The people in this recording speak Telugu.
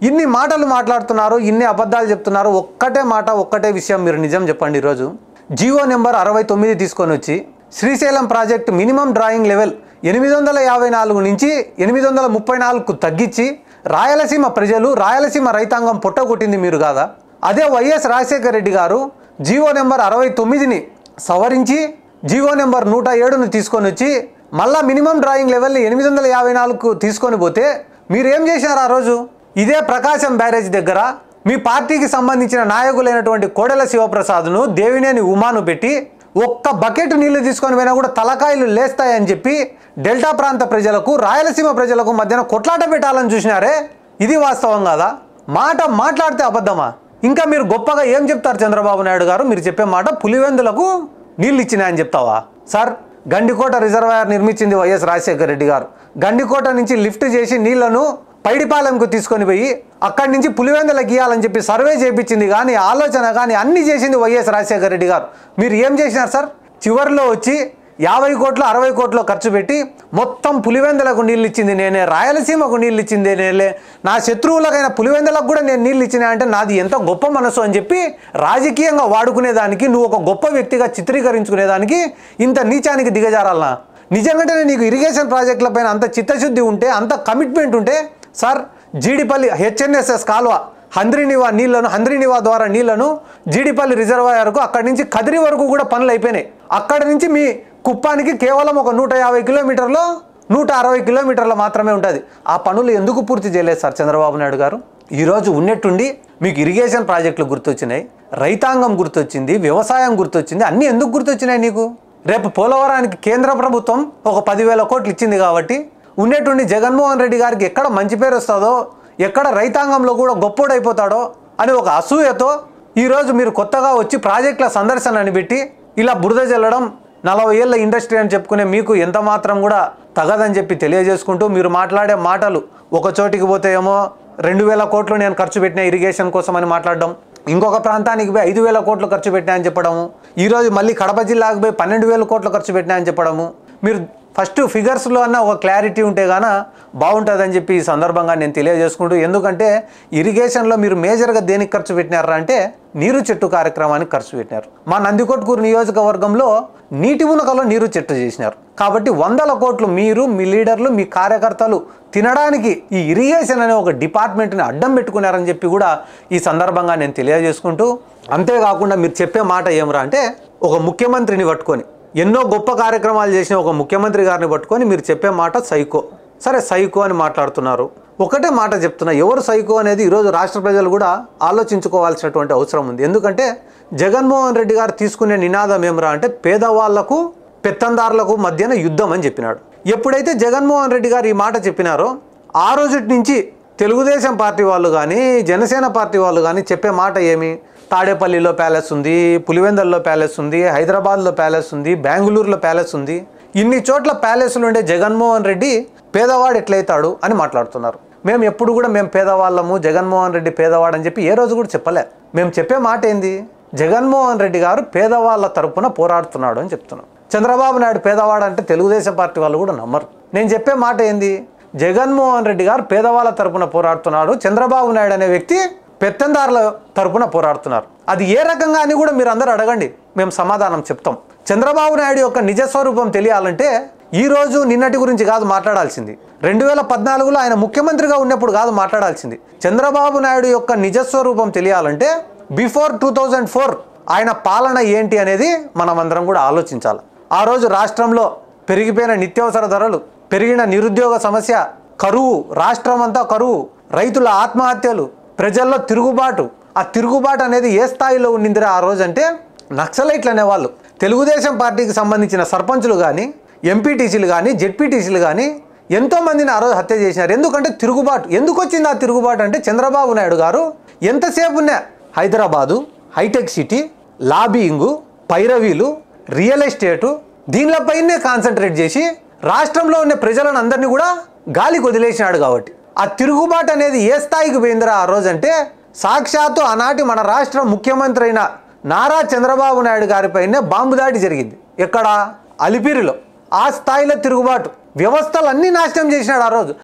ఇన్ని మాటలు మాట్లాడుతున్నారు ఇన్ని అబద్ధాలు చెప్తున్నారు ఒక్కటే మాట ఒక్కటే విషయం మీరు నిజం చెప్పండి ఈరోజు జియో నెంబర్ అరవై తొమ్మిది తీసుకొని వచ్చి Srisailam project minimum drawing level ఎనిమిది వందల యాభై నాలుగు నుంచి ఎనిమిది వందల ముప్పై నాలుగుకు తగ్గించి రాయలసీమ ప్రజలు రాయలసీమ రైతాంగం పొట్టగొట్టింది మీరు కాదా అదే వైఎస్ రాజశేఖర రెడ్డి గారు జియో నెంబర్ అరవై తొమ్మిదిని సవరించి జియో నెంబర్ నూట ఏడును తీసుకొని వచ్చి మళ్ళా మినిమం డ్రాయింగ్ లెవెల్ని ఎనిమిది వందల యాభై నాలుగుకు తీసుకొని పోతే మీరు ఏం చేశారు ఆ రోజు ఇదే ప్రకాశం బ్యారేజ్ దగ్గర మీ పార్టీకి సంబంధించిన నాయకులైనటువంటి కోడెల శివప్రసాద్ను దేవినేని ఉమాను పెట్టి ఒక్క బకెట్ నీళ్లు తీసుకొని పోయినా కూడా తలకాయలు లేస్తాయని చెప్పి డెల్టా ప్రాంత ప్రజలకు రాయలసీమ ప్రజలకు మధ్యన కొట్లాట పెట్టాలని చూసినారే ఇది వాస్తవం కాదా మాట మాట్లాడితే అబద్ధమా ఇంకా మీరు గొప్పగా ఏం చెప్తారు చంద్రబాబు నాయుడు గారు మీరు చెప్పే మాట పులివెందులకు నీళ్ళు ఇచ్చినాయని చెప్తావా సార్ గండికోట రిజర్వాయర్ నిర్మించింది వైఎస్ రాజశేఖర రెడ్డి గారు గండికోట నుంచి లిఫ్ట్ చేసి నీళ్లను పైడిపాలెంకు తీసుకొని పోయి అక్కడి నుంచి పులివెందులకు గీయాలని చెప్పి సర్వే చేయించింది కానీ ఆలోచన కానీ అన్ని చేసింది వైఎస్ రాజశేఖర రెడ్డి గారు మీరు ఏం చేసినారు సార్ చివరిలో వచ్చి యాభై కోట్లు అరవై కోట్లు ఖర్చు పెట్టి మొత్తం పులివెందులకు నీళ్ళు ఇచ్చింది నేనే రాయలసీమకు నీళ్ళు ఇచ్చింది నేనే నా శత్రువులకైన పులివెందులకు కూడా నేను నీళ్ళు ఇచ్చిన అంటే నాది ఎంత గొప్ప మనసు అని చెప్పి రాజకీయంగా వాడుకునేదానికి నువ్వు ఒక గొప్ప వ్యక్తిగా చిత్రీకరించుకునేదానికి ఇంత నీచానికి దిగజారాలనా నిజంగానే నీకు ఇరిగేషన్ ప్రాజెక్టుల పైన అంత చిత్తశుద్ధి ఉంటే అంత కమిట్మెంట్ ఉంటే సార్ జీడిపల్లి హెచ్ఎన్ఎస్ఎస్ కాలువ హంద్రినివా నీళ్లను హంద్రినివా ద్వారా నీళ్లను జీడిపల్లి రిజర్వాయర్కు అక్కడి నుంచి కదిరి వరకు కూడా పనులు అయిపోయినాయి అక్కడి నుంచి మీ కుప్పానికి కేవలం ఒక నూట యాభై కిలోమీటర్లో నూట అరవై కిలోమీటర్ల మాత్రమే ఉంటుంది ఆ పనులు ఎందుకు పూర్తి చేయలేదు సార్ చంద్రబాబు నాయుడు గారు ఈరోజు ఉన్నట్టుండి మీకు ఇరిగేషన్ ప్రాజెక్టులు గుర్తొచ్చినాయి రైతాంగం గుర్తొచ్చింది వ్యవసాయం గుర్తొచ్చింది అన్నీ ఎందుకు గుర్తొచ్చినాయి నీకు రేపు పోలవరానికి కేంద్ర ప్రభుత్వం ఒక పదివేల కోట్లు ఇచ్చింది కాబట్టి ఉన్నట్టుండి జగన్మోహన్ రెడ్డి గారికి ఎక్కడ మంచి పేరు వస్తుందో ఎక్కడ రైతాంగంలో కూడా గొప్పోడైపోతాడో అని ఒక అసూయతో ఈరోజు మీరు కొత్తగా వచ్చి ప్రాజెక్టుల సందర్శన అని పెట్టి ఇలా బురద చల్లడం నలభై ఏళ్ళ ఇండస్ట్రీ అని చెప్పుకునే మీకు ఎంత మాత్రం కూడా తగదని చెప్పి తెలియజేసుకుంటూ మీరు మాట్లాడే మాటలు ఒక చోటికి పోతే ఏమో రెండు వేల కోట్లు నేను ఖర్చు పెట్టిన ఇరిగేషన్ కోసం అని మాట్లాడడం ఇంకొక ప్రాంతానికి పోయి ఐదు వేల కోట్లు ఖర్చు పెట్టినా అని చెప్పడము ఈరోజు మళ్ళీ కడప జిల్లాకు పోయి పన్నెండు వేల కోట్లు ఖర్చు పెట్టినా అని చెప్పడము మీరు ఫస్ట్ ఫిగర్స్లో అన్న ఒక క్లారిటీ ఉంటే గాన బాగుంటుందని చెప్పి ఈ సందర్భంగా నేను తెలియజేసుకుంటూ ఎందుకంటే ఇరిగేషన్లో మీరు మేజర్గా దేనికి ఖర్చు పెట్టినారా అంటే నీరు చెట్టు కార్యక్రమానికి ఖర్చు పెట్టినారు మా నందికొట్కూరు నియోజకవర్గంలో నీటి మునకలో నీరు చెట్టు చేసినారు కాబట్టి వందల కోట్లు మీరు మీ లీడర్లు మీ కార్యకర్తలు తినడానికి ఈ ఇరిగేషన్ అనే ఒక డిపార్ట్మెంట్ని అడ్డం పెట్టుకున్నారని చెప్పి కూడా ఈ సందర్భంగా నేను తెలియజేసుకుంటూ అంతేకాకుండా మీరు చెప్పే మాట ఏమరా అంటే ఒక ముఖ్యమంత్రిని పట్టుకొని ఎన్నో గొప్ప కార్యక్రమాలు చేసిన ఒక ముఖ్యమంత్రి గారిని పట్టుకొని మీరు చెప్పే మాట సైకో సరే సైకో అని మాట్లాడుతున్నారు ఒకటే మాట చెప్తున్నా ఎవరు సైకో అనేది ఈరోజు రాష్ట్ర ప్రజలు కూడా ఆలోచించుకోవాల్సినటువంటి అవసరం ఉంది ఎందుకంటే జగన్మోహన్ రెడ్డి గారు తీసుకునే నినాదం ఏమరా అంటే పేదవాళ్లకు పెత్తందారులకు మధ్యన యుద్ధం అని చెప్పినాడు ఎప్పుడైతే జగన్మోహన్ రెడ్డి గారు ఈ మాట చెప్పినారో ఆ రోజు నుంచి తెలుగుదేశం పార్టీ వాళ్ళు కానీ జనసేన పార్టీ వాళ్ళు కానీ చెప్పే మాట ఏమి తాడేపల్లిలో ప్యాలెస్ ఉంది పులివెందల్లో ప్యాలెస్ ఉంది హైదరాబాద్లో ప్యాలెస్ ఉంది బెంగళూరులో ప్యాలెస్ ఉంది ఇన్ని చోట్ల ప్యాలెస్లు ఉండే జగన్మోహన్ రెడ్డి పేదవాడు ఎట్లయితాడు అని మాట్లాడుతున్నారు మేము ఎప్పుడు కూడా మేము పేదవాళ్ళము జగన్మోహన్ రెడ్డి పేదవాడు అని చెప్పి ఏ రోజు కూడా చెప్పలే మేము చెప్పే మాట ఏంది జగన్మోహన్ రెడ్డి గారు పేదవాళ్ళ తరపున పోరాడుతున్నాడు అని చెప్తున్నాం చంద్రబాబు నాయుడు పేదవాడు అంటే తెలుగుదేశం పార్టీ వాళ్ళు కూడా నమ్మరు నేను చెప్పే మాట ఏంది జగన్మోహన్ రెడ్డి గారు పేదవాళ్ళ తరపున పోరాడుతున్నాడు చంద్రబాబు నాయుడు అనే వ్యక్తి పెత్తందారుల తరపున పోరాడుతున్నారు అది ఏ రకంగా అని కూడా మీరు అందరూ అడగండి మేము సమాధానం చెప్తాం చంద్రబాబు నాయుడు యొక్క నిజ స్వరూపం తెలియాలంటే ఈ రోజు నిన్నటి గురించి కాదు మాట్లాడాల్సింది రెండు వేల పద్నాలుగులో ఆయన ముఖ్యమంత్రిగా ఉన్నప్పుడు కాదు మాట్లాడాల్సింది చంద్రబాబు నాయుడు యొక్క నిజస్వరూపం తెలియాలంటే బిఫోర్ టూ థౌజండ్ ఫోర్ ఆయన పాలన ఏంటి అనేది మనమందరం కూడా ఆలోచించాలి ఆ రోజు రాష్ట్రంలో పెరిగిపోయిన నిత్యావసర ధరలు పెరిగిన నిరుద్యోగ సమస్య కరువు రాష్ట్రం అంతా కరువు రైతుల ఆత్మహత్యలు ప్రజల్లో తిరుగుబాటు ఆ తిరుగుబాటు అనేది ఏ స్థాయిలో ఉండిందిరా ఆ రోజు అంటే నక్సలైట్లు అనేవాళ్ళు తెలుగుదేశం పార్టీకి సంబంధించిన సర్పంచులు కానీ ఎంపీటీసీలు కానీ జెడ్పీటీసీలు కానీ ఎంతో మందిని ఆ రోజు హత్య చేసినారు ఎందుకంటే తిరుగుబాటు ఎందుకు వచ్చింది ఆ తిరుగుబాటు అంటే చంద్రబాబు నాయుడు గారు ఎంతసేపు ఉన్నా హైదరాబాదు హైటెక్ సిటీ లాబింగు పైరవీలు రియల్ ఎస్టేటు దీనిపైనే కాన్సన్ట్రేట్ చేసి రాష్ట్రంలో ఉన్న ప్రజలను అందరినీ కూడా గాలికి వదిలేసినాడు కాబట్టి ఆ తిరుగుబాటు అనేది ఏ స్థాయికి పోయిందిరా ఆ రోజంటే సాక్షాత్తు ఆనాటి మన రాష్ట్ర ముఖ్యమంత్రి అయిన నారా చంద్రబాబు నాయుడు గారిపైనే బాంబు దాడి జరిగింది ఎక్కడ అలిపిరిలో ఆ స్థాయిలో తిరుగుబాటు వ్యవస్థలన్నీ నాశనం చేసినాడు ఆ రోజు